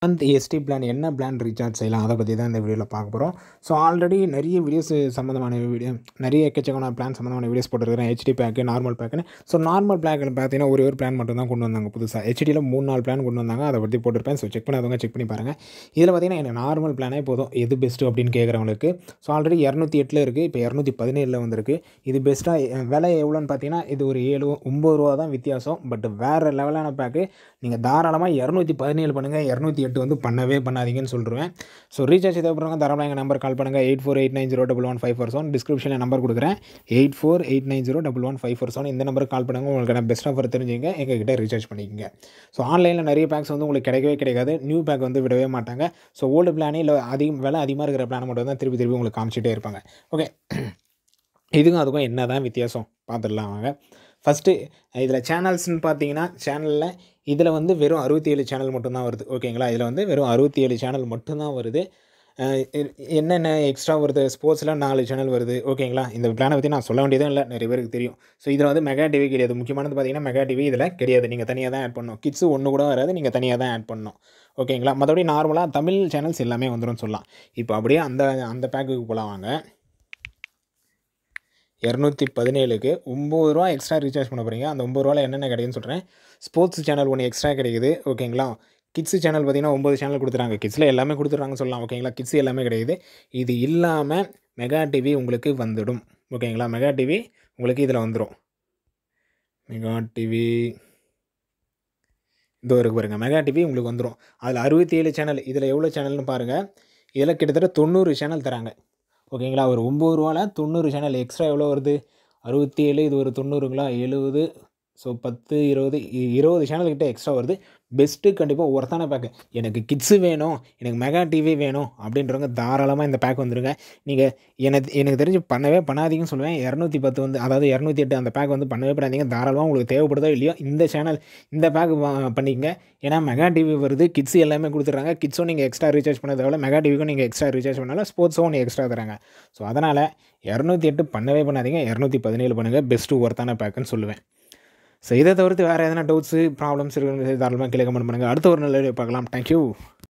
அந்த SD plan என்ன plan recharge செய்யலாம் அதை பற்றி தான் இந்த வீடியோவில் பார்க்க போகிறோம் ஸோ ஆல்ரெடி நிறைய வீடியோஸ் சம்மந்தமான வீடியோ நிறைய எக்கச்சக்கமான பிளான் சம்மந்தமான வீடியோஸ் போட்டுருக்கிறேன் ஹெச்டி பேக்கு நார்மல் பேக்குன்னு ஸோ நார்மல் பிளாக்கில் பார்த்தீங்கன்னா ஒரே ஒரு பிளான் மட்டும் தான் கொண்டு வந்தாங்க புதுசாக ஹெச்டியில் மூணு நாலு பிளான் கொண்டு வந்தாங்க அதை பற்றி போட்டிருப்பேன் ஸோ செக் பண்ணாதவங்க செக் பண்ணி பாருங்கள் இதில் பார்த்தீங்கன்னா எனக்கு நார்மல் பிளானே போதும் எது பெஸ்ட்டு அப்படின்னு கேட்குறவங்களுக்கு ஸோ ஆல்ரெடி இரநூத்தி எட்டில் இருக்குது இப்போ இரநூத்தி பதினேழில் வந்திருக்கு இது பெஸ்ட்டாக விலை எவ்வளோன்னு பார்த்தீங்கன்னா இது ஒரு ஏழு ஒம்பது ரூபா தான் வித்தியாசம் பட் வேறு லெவலான பேக்கு நீங்கள் தாராளமாக இரநூத்தி பதினேழு பண்ணுங்கள் இரநூத்தி எட்டு வந்து பண்ணவே பண்ணாதீங்கன்னு சொல்லிடுவேன் ஸோ ரீசார்ஜ் தேவைப்படுறவங்க தாராளமாக எங்கள் நம்பர் கால் பண்ணுங்கள் eight four eight nine zero double one five four seven டிஸ்கிரிப்ஷனில் நம்பர் கொடுக்குறேன் eight four eight nine zero double one five four seven இந்த நம்பருக்கு கால் பண்ணுங்கள் உங்களுக்கு பெஸ்ட் ஆஃபர் தெரிஞ்சுங்க எங்ககிட்ட ரீசார்ஜ் பண்ணிக்கோங்க ஸோ ஆன்லைனில் நிறைய பேக்ஸ் வந்து உங்களுக்கு கிடைக்கவே கிடைக்காது நியூ பேக் வந்து விடவே மாட்டாங்க ஸோ ஓல்டு பிளானே இல்லை அதிகம் விலை அதிகமாக இருக்கிற பிளான் மட்டும் தான் திருப்பி திருப்பி உங்களுக்கு காமிச்சிட்டே இருப்பாங்க ஓகே இதுக்கும் அதுக்கும் என்ன தான் வித்தியாசம் பார்த்துடலாம் வாங்க ஃபஸ்ட்டு இதில் சேனல்ஸ்னு பார்த்தீங்கன்னா சேனலில் இதில் வந்து வெறும் அறுபத்தி ஏழு சேனல் மட்டும்தான் வருது ஓகேங்களா இதில் வந்து வெறும் அறுபத்தி ஏழு சேனல் மட்டும்தான் வருது அஹ் இ- என்னென்ன எக்ஸ்ட்ரா வருது ஸ்போர்ட்ஸில் நாலு சேனல் வருது ஓகேங்களா இந்த பிளானை பற்றி நான் சொல்ல வேண்டியதும் இல்லை நிறைய பேருக்கு தெரியும் ஸோ இதில் வந்து மெகா டிவி கிடையாது முக்கியமானது பார்த்தீங்கன்னா மெகா டிவி இதில் கிடையாது நீங்கள் தனியாக தான் ஆட் பண்ணணும் கிட்ஸு ஒன்று கூட வராது நீங்கள் தனியாக தான் ஆட் பண்ணணும் ஓகேங்களா மற்றபடி நார்மலாக தமிழ் சேனல்ஸ் எல்லாமே வந்துடும் சொல்லலாம் இப்போ அப்படியே அந்த அந்த பேக்குக்கு போகலாம் வாங்க இரநூத்தி பதினேழுக்கு ஒம்பது ரூபா எக்ஸ்ட்ரா ரீசார்ஜ் பண்ண போகிறீங்க அந்த ஒம்பது ரூபாவில் என்னென்ன கிடைக்குதுன்னு சொல்கிறேன் ஸ்போர்ட்ஸ் சேனல் ஒன்று எக்ஸ்ட்ரா கிடைக்குது ஓகேங்களா கிட்ஸு சேனல் பார்த்தீங்கன்னா ஒம்பது சேனல் கொடுத்துறாங்க கிட்ஸில் எல்லாமே கொடுத்துட்றாங்கன்னு சொல்லலாம் ஓகேங்களா கிட்ஸ் எல்லாமே கிடைக்குது இது இல்லாமல் மெகா டிவி உங்களுக்கு வந்துடும் ஓகேங்களா மெகா டிவி உங்களுக்கு இதில் வந்துடும் மெகா டிவி இதோ இருக்கு பாருங்க மெகா டிவி உங்களுக்கு வந்துடும் அதில் அறுபத்தி ஏழு சேனல் இதில் எவ்வளோ சேனல்னு பாருங்கள் இதில் கிட்டத்தட்ட தொண்ணூறு சேனல் தராங்க ஓகேங்களா ஒரு ஒம்பது ரூபாவில் தொண்ணூறு சேனல் எக்ஸ்ட்ரா எவ்வளோ வருது அறுபத்தி ஏழு இது ஒரு தொண்ணூறுங்களா எழுபது ஸோ பத்து இருபது இ- இருபது சேனல் கிட்ட எக்ஸ்ட்ரா வருது பெஸ்ட்டு கண்டிப்பாக ஒருத்தான பேக்கு எனக்கு கிட்ஸு வேணும் எனக்கு மெகா டிவி வேணும் அப்படின்றவங்க தாராளமாக இந்த பேக் வந்துருங்க நீங்கள் எனக்கு எனக்கு தெரிஞ்சு பண்ணவே பண்ணாதீங்கன்னு சொல்லுவேன் இரநூத்தி பத்து வந்து அதாவது இரநூத்தி எட்டு அந்த பேக் வந்து பண்ணவே பண்ணாதீங்க தாராளமாக உங்களுக்கு தேவைப்படுதோ இல்லையோ இந்த சேனல் இந்த பேக் பண்ணிக்கங்க ஏன்னா மெகா டிவி வருது கிட்ஸ் எல்லாமே கொடுத்துட்றாங்க கிட்ஸும் நீங்கள் எக்ஸ்ட்ரா ரீசார்ஜ் பண்ணதை விட மெகா டிவிக்கும் நீங்கள் எக்ஸ்ட்ரா ரீசார்ஜ் பண்ணாலும் ஸ்போர்ட்ஸும் ஒன்று எக்ஸ்ட்ரா தராங்க ஸோ அதனால் இரநூத்தி எட்டு பண்ணவே பண்ணாதீங்க இரநூத்தி பதினேழு பண்ணுங்கள் பெஸ்ட்டு ஒர்த்தான பேக்குன்னு சொல்லுவேன் ஸோ இதை தவிர்த்து வேறு எதனா டவுட்ஸு ப்ராப்ளம்ஸ் இருக்குன்னு தாராளமாக கீழே கமெண்ட் பண்ணுங்கள் அடுத்த ஒரு நல்ல வீடியோ பார்க்கலாம் தேங்க்யூ